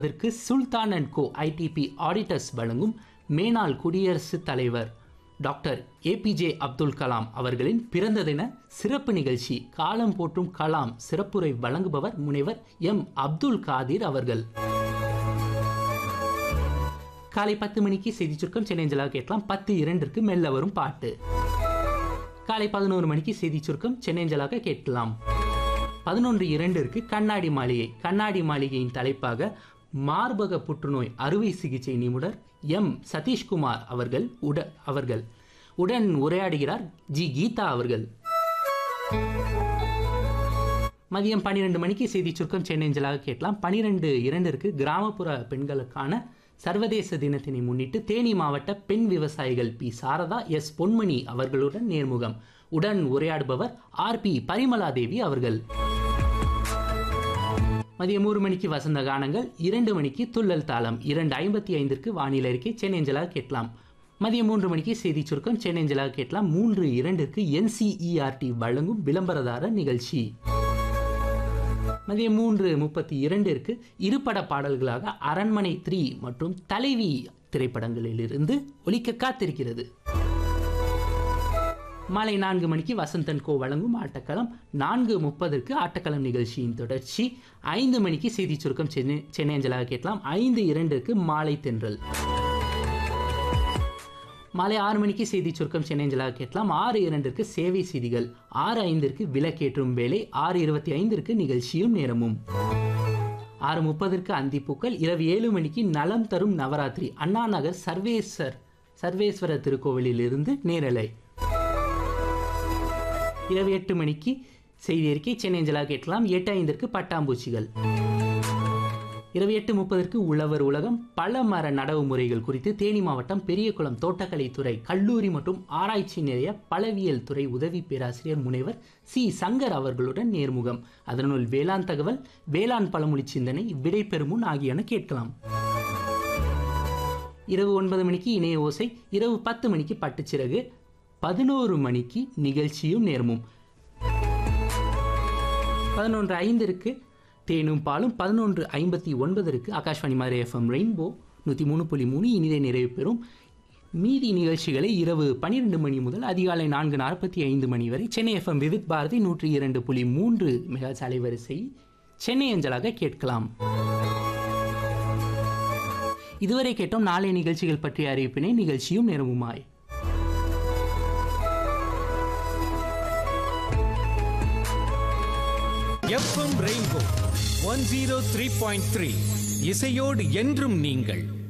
அதற்கு Sultan and co IDP auditors வழங்கும் மேனாள் குடியரசுத் தலைவர் டாக்டர் ஏபிஜே அப்துல் கலாம் அவர்களின் பிறந்த தின சிறப்பு நிகழ்ச்சி காலம் போற்றும் கலாம் சிறப்புரை வழங்குபவர் முனைவர் எம் அப்துல் காதிர் அவர்கள் காலை பத்து மணிக்கு செய்தி சுருக்கம் சென்னைஞ்சலாக கேட்கலாம் பத்து இரண்டிற்கு மெல்ல வரும் பாட்டு காலை பதினோரு மணிக்கு செய்தி சுருக்கம் சென்னைஞ்சலாக கேட்கலாம் பதினொன்று இரண்டிற்கு கண்ணாடி மாளிகை கண்ணாடி மாளிகையின் தலைப்பாக மார்பக புற்றுநோய் அறுவை சிகிச்சை நிபுணர் எம் சதீஷ்குமார் அவர்கள் உட அவர்கள் உடன் உரையாடுகிறார் ஜி கீதா அவர்கள் மதியம் பன்னிரெண்டு மணிக்கு செய்தி சுருக்கம் சென்னைஞ்சலாக கேட்கலாம் பனிரெண்டு இரண்டிற்கு கிராமப்புற பெண்களுக்கான சர்வதேச தினத்தினை முன்னிட்டு தேனி மாவட்ட பெண் விவசாயிகள் பி சாரதா எஸ் பொன்மணி அவர்களுடன் நேர்முகம் உடன் உரையாடுபவர் ஆர் பி பரிமலாதேவி அவர்கள் மதியம் மூன்று மணிக்கு வசந்த கானங்கள் இரண்டு மணிக்கு துள்ளல் தாளம் இரண்டு ஐம்பத்தி ஐந்திற்கு வானிலை அறிக்கை சென்னைஞ்சலாக கேட்கலாம் மதியம் மூன்று மணிக்கு செய்தி சுருக்கம் சென்னைஞ்சலாக கேட்கலாம் மூன்று இரண்டிற்கு என்சிஇஆர்டி வழங்கும் விளம்பரதார நிகழ்ச்சி மதியம் மூன்று முப்பத்தி இரண்டிற்கு இருபட பாடல்களாக அரண்மனை த்ரீ மற்றும் தலைவி திரைப்படங்களிலிருந்து ஒலிக்க காத்திருக்கிறது மாலை நான்கு மணிக்கு வசந்தன் கோ வழங்கும் ஆட்டக்களம் நான்கு முப்பதற்கு ஆட்டக்களம் நிகழ்ச்சியின் தொடர்ச்சி ஐந்து மணிக்கு செய்தி சுருக்கம் சென்னை சென்னை அஞ்சலாக கேட்கலாம் ஐந்து இரண்டிற்கு மாலை தென்றல் மாலை ஆறு மணிக்கு செய்தி சுருக்கம் சென்னை அஞ்சலாக கேட்கலாம் ஆறு இரண்டிற்கு சேவை செய்திகள் ஆறு ஐந்திற்கு விளக்கேற்றும் வேலை ஆறு இருபத்தி ஐந்திற்கு நிகழ்ச்சியும் நேரமும் ஆறு முப்பதற்கு அந்திப்பூக்கள் இரவு ஏழு மணிக்கு நலம் தரும் நவராத்திரி அண்ணா நகர் சர்வேஸ்வர் சர்வேஸ்வர திருக்கோவிலில் இருந்து நேரலை இரவு எட்டு மணிக்கு செய்தி அறிக்கை சென்னை அஞ்சலாக கேட்கலாம் எட்டு ஐந்திற்கு பட்டாம்பூச்சிகள் இரவு எட்டு முப்பதற்கு உழவர் உலகம் பல மர நடவு முறைகள் குறித்து தேனி மாவட்டம் பெரியகுளம் தோட்டக்கலைத்துறை கல்லூரி மற்றும் ஆராய்ச்சி நிலைய பலவியல் துறை உதவி பேராசிரியர் முனைவர் சி சங்கர் அவர்களுடன் நேர்முகம் அதனுள் வேளாண் தகவல் வேளாண் பழமொழி சிந்தனை விடை பெறுமுன் ஆகியன கேட்கலாம் இரவு ஒன்பது மணிக்கு இணைய ஓசை இரவு பத்து மணிக்கு பட்டுச்சிறகு பதினோரு மணிக்கு நிகழ்ச்சியும் நேர்மும் பதினொன்று ஐந்திற்கு தேனும் பாலும் பதினொன்று ஐம்பத்தி ஒன்பதற்கு ஆகாஷ்வாணி மாதிரி எஃப்எம் ரெயின்போ நூற்றி மூணு புள்ளி மூணு இனிதே நிறைவு பெறும் மீதி நிகழ்ச்சிகளை இரவு பன்னிரெண்டு மணி முதல் அதிகாலை நான்கு நாற்பத்தி ஐந்து மணி வரை சென்னை எஃப்எம் விவித் பாரதி நூற்றி இரண்டு புள்ளி மூன்று மெகா அலைவரிசை சென்னை அஞ்சலாக கேட்கலாம் இதுவரை கேட்டோம் நாளை நிகழ்ச்சிகள் பற்றிய அறிவிப்பினை நிகழ்ச்சியும் நேரமுமாய் FM rainbow one zero three point three இசையோடு என்றும் நீங்கள்